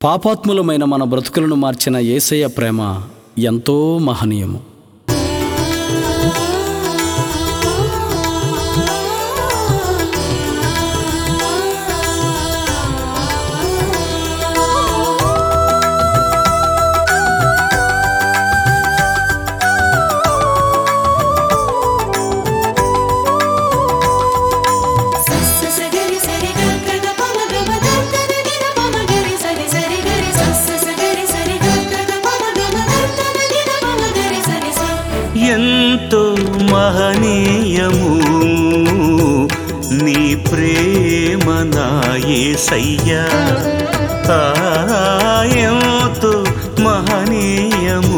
పాపాత్ములమైన మన బ్రతుకులను మార్చిన యేసయ్య ప్రేమ ఎంతో మహనీయము సస్స సగరి సరి గగగ పమ గమ దత్తన నిన పమ గరి సరి సరి గరి సస్స సగరి సరి గగగ పమ గమ దత్తన నిన పమ గరి సరి సరి ఎంతో మహనీయము నీ ప్రేమ నాయసయ్యా ఎంతో మహనీయము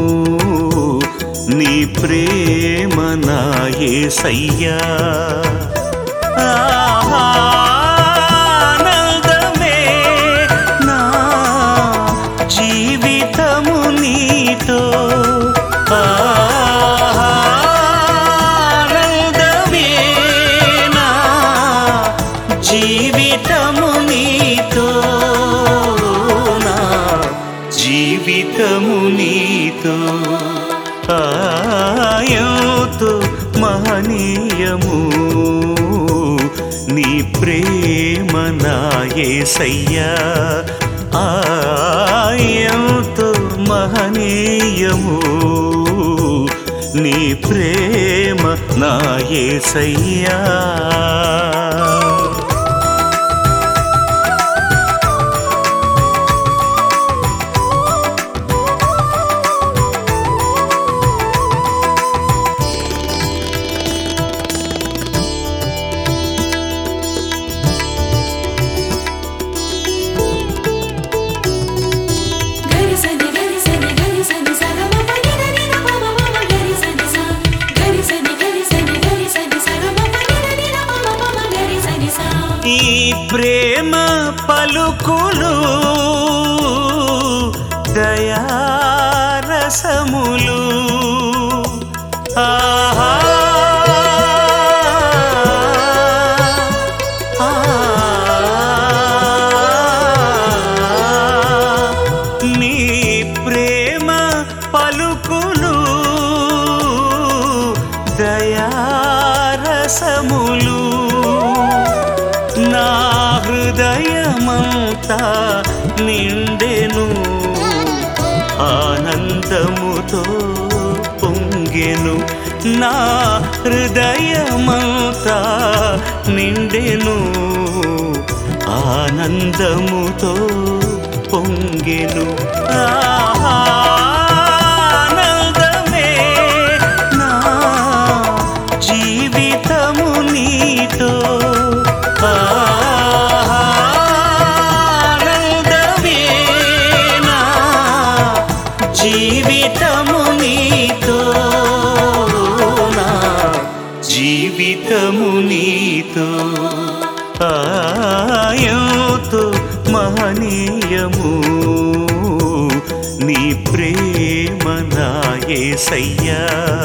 నీ ప్రేమ నాయసయ్యా ఆనందమే నా జీవితము నీతో ఆనందమే నా జీవితము నీతో నా జీవితము నీతో ఆయంతో మహనీయము నీ ప్రేమ నాయసయ్యా ఆయంతో మహనీయము నీ ప్రేమ నాయసయ్యా గరి సని గరి సని గరి సని సగ మప నిన నిన పమ పమ గరి సని సా గరి సని గరి సని గరి సని సగ మప నిన నిన పమ పమ గరి సని సా ఈ ప్రేమ పలుకులు దయారసములు ఆహా ఆ, నీ ప్రేమ పలుకులు దయారసములు నా హృదయమంతా నిండెను ఆనందముతో పొంగెను నా హృదయమంతా నిండెను ఆనందముతో పొంగెను ఆనందమే నా జీవితము నీతో ఆనందమే నా జీవితము నీతో నా జీవితము నీతో ఆయంతో మహనీయము నీ ప్రేమ నాయసయ్యా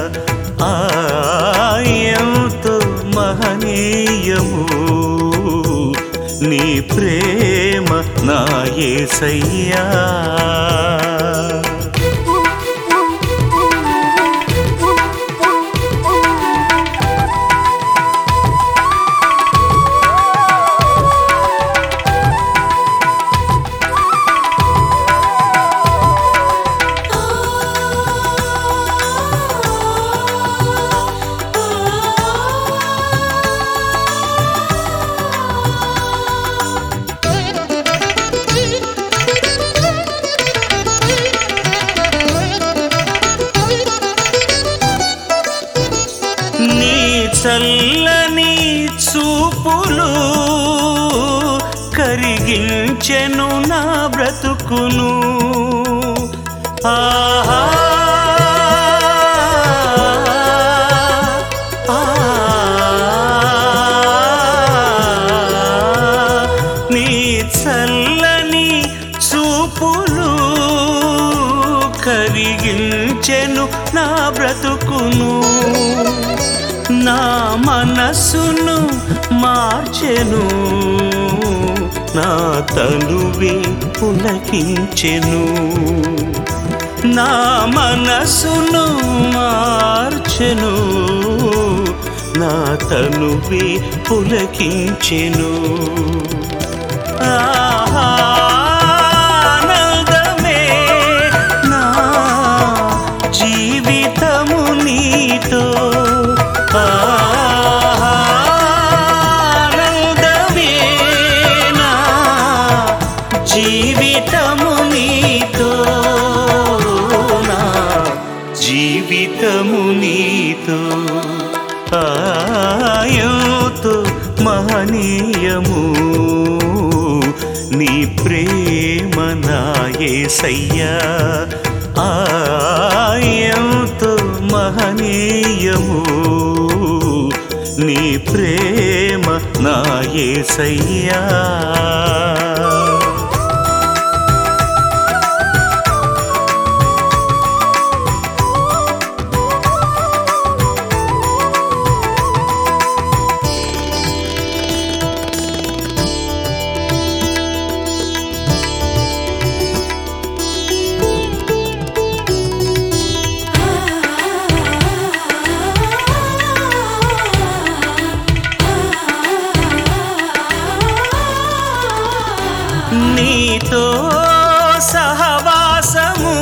ఆయంతో మహనీయము నీ ప్రేమ నాయసయ్యా నీ చల్లని చూపులు కరిగించెను నా బ్రతుకును ఆహా ఆ, నీ చల్లని చూపులు కరిగించెను నా బ్రతుకును నా మనస్సును మార్చెను నా తనువే పులకించెను నా మనసును మార్చెను నా తనువే పులకించెను ఆనందమే నా జీవితము నీతో ఆనందమే నా జీవితము నీతో నా జీవితము నీతో ఆయంతో మహనీయము నీ ప్రేమ నాయసయ్యా ఆయంతో మహనీయము నీ ప్రేమ నాయసయ్యా నీతో సహవాసము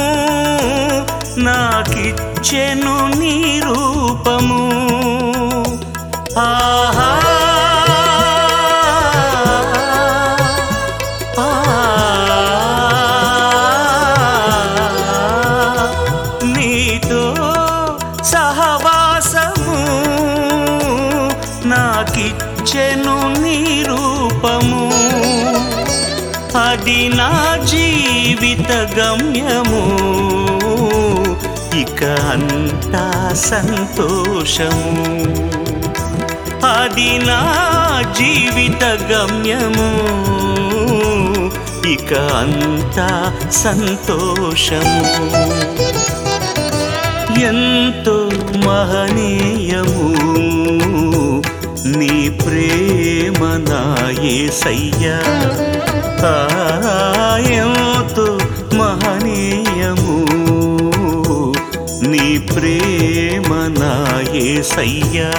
నాకిచ్చెను నీ రూపము ఆహా నీతో సహవాసము నాకిచ్చెను నీ రూపము అది నా జీవిత గమ్యము ఇక అంతా సంతోషము అది నా జీవిత గమ్యము ఇక అంతా సంతోషము ఎంతో మహనీయము నీ ప్రేమ నాయసయ్యా ఎంతో మహనీయము నీ ప్రేమ నాయసయ్యా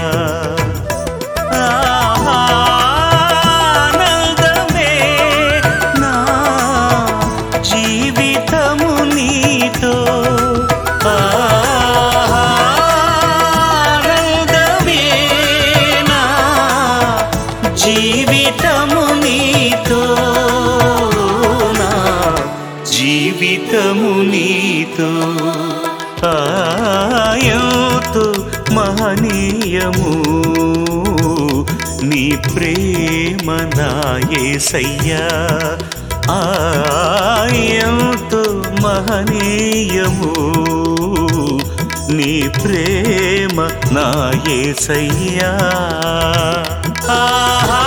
ఆనందమే నా జీవితము నీతో ఆనందమే నా జీవితము నీతో నా జీవితము నీతో ఆయంతో మహనీయము నీ ప్రేమ నాయసయ్యా ఆయంతో మహనీయము నీ ప్రేమ నాయసయ్యా ఆహా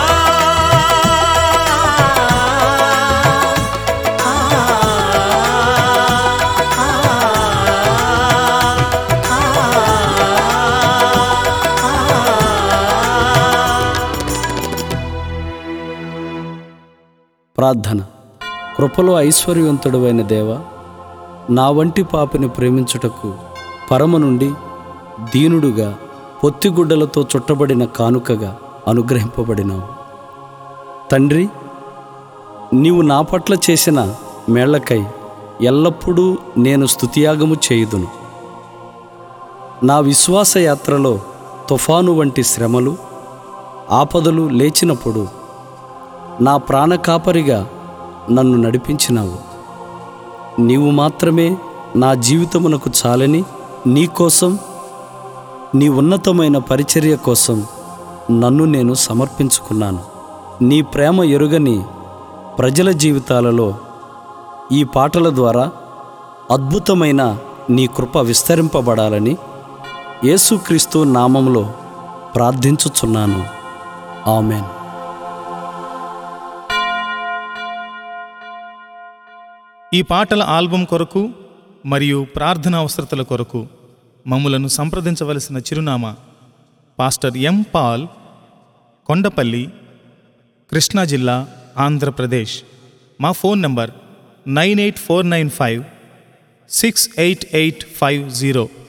ప్రార్థన కృపలో ఐశ్వర్యవంతుడైన దేవ నా వంటి పాపిని ప్రేమించుటకు పరమ నుండి దీనుడుగా పొత్తిగుడ్డలతో చుట్టబడిన కానుకగా అనుగ్రహింపబడినావు తండ్రి నీవు నా పట్ల చేసిన మేళ్లకై ఎల్లప్పుడూ నేను స్తుతియాగము చేయుదును నా విశ్వాస యాత్రలో తుఫాను వంటి శ్రమలు ఆపదలు లేచినప్పుడు నా ప్రాణ కాపరిగా నన్ను నడిపించినావు నీవు మాత్రమే నా జీవితమునకు చాలని నీ కోసం నీ ఉన్నతమైన పరిచర్య కోసం నన్ను నేను సమర్పించుకున్నాను నీ ప్రేమ ఎరుగని ప్రజల జీవితాలలో ఈ పాటల ద్వారా అద్భుతమైన నీ కృప విస్తరింపబడాలని యేసుక్రీస్తు నామములో ప్రార్థించుచున్నాను ఆమెన్ ఈ పాటల ఆల్బం కొరకు మరియు ప్రార్థన అవసరతల కొరకు మమ్ములను సంప్రదించవలసిన చిరునామా pastor M Paul Kondapalli Krishna జిల్లా ఆంధ్రప్రదేశ్ మా phone number nine eight four nine five six eight eight five zero